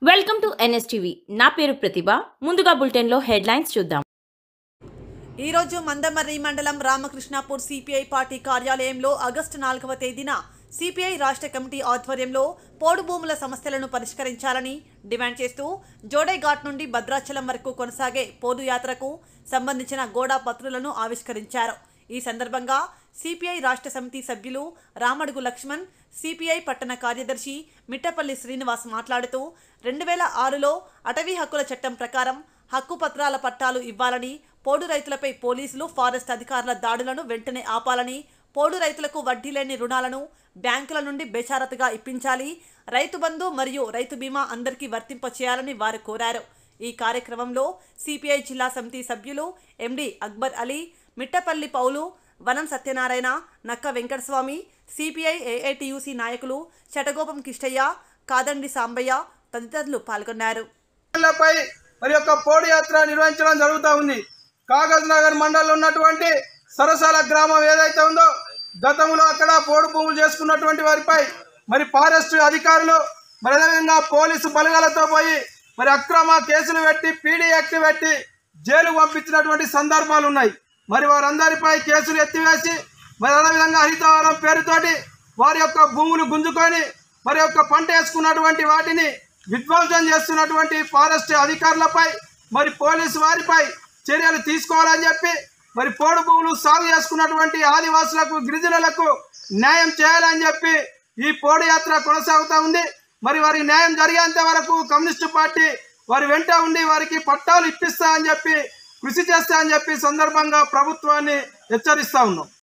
welcome to NSTV నా పేరు ప్రతిభ ముందుగా బులెటిన్లో హెడ్లైన్స్ చూద్దాం ఈరోజు మందమర్రి మండలం రామకృష్ణాపూర్ సిపిఐ పార్టీ కార్యాలయంలో ఆగస్టు నాలుగవ తేదీన సిపిఐ రాష్ట్ర కమిటీ ఆధ్వర్యంలో పోడు భూముల సమస్యలను పరిష్కరించాలని డిమాండ్ చేస్తూ జోడేఘాట్ నుండి భద్రాచలం వరకు కొనసాగే పోడు యాత్రకు సంబంధించిన గోడా పత్రులను ఆవిష్కరించారు ఈ సందర్భంగా సిపిఐ రాష్ట్ర సమితి సభ్యులు రామడుగు లక్ష్మణ్ సిపిఐ పట్టణ కార్యదర్శి మిట్టపల్లి శ్రీనివాస్ మాట్లాడుతూ రెండు వేల ఆరులో అటవీ హక్కుల చట్టం ప్రకారం హక్కు పత్రాల పట్టాలు ఇవ్వాలని పోడు రైతులపై పోలీసులు ఫారెస్ట్ అధికారుల దాడులను వెంటనే ఆపాలని పోడు రైతులకు వడ్డీ లేని రుణాలను బ్యాంకుల నుండి బేషారతుగా ఇప్పించాలి రైతు బంధు మరియు రైతు బీమా అందరికీ వర్తింపచేయాలని వారు కోరారు ఈ కార్యక్రమంలో సిపిఐ జిల్లా సమితి సభ్యులు ఎండి అక్బర్ అలీ మిట్టపల్లి పౌలు వనం సత్యనారాయణ నక్క వెంకటస్వామి సిపిఐ ఏఐటియుసి నాయకులు చటగోపం కిష్టయ్య కాదండి సాంబయ్య తదితరులు పాల్గొన్నారు పై మరి యొక్క పోడు యాత్ర నిర్వహించడం జరుగుతూ ఉంది కాగజ్ నగర్ మండలంలో ఉన్నటువంటి సరసాల గ్రామం ఏదైతే ఉందో గతంలో అక్కడ పోడు భూములు చేసుకున్నటువంటి వారిపై మరి ఫారెస్ట్ అధికారులు మరి అదేవిధంగా పోలీసు బలగాలతో పోయి మరి అక్రమ కేసులు పెట్టి పీడీ యాక్ట్ పెట్టి జైలు పంపించినటువంటి సందర్భాలు ఉన్నాయి మరి వారందరిపై కేసులు ఎత్తివేసి మరి అదేవిధంగా హరితవరం పేరుతోటి వారి యొక్క భూములు గుంజుకొని మరి యొక్క పంట వేసుకున్నటువంటి వాటిని విధ్వంసం చేస్తున్నటువంటి ఫారెస్ట్ అధికారులపై మరి పోలీసు వారిపై చర్యలు తీసుకోవాలని చెప్పి మరి పోడు భూములు సాగు చేసుకున్నటువంటి ఆదివాసులకు గిరిజనులకు న్యాయం చేయాలని చెప్పి ఈ పోడు యాత్ర కొనసాగుతూ ఉంది మరి వారికి న్యాయం జరిగేంత వరకు కమ్యూనిస్టు పార్టీ వారి వెంట ఉండి వారికి పట్టాలు ఇప్పిస్తా అని చెప్పి కృషి చేస్తా అని చెప్పి సందర్భంగా ప్రభుత్వాన్ని హెచ్చరిస్తా ఉన్నాం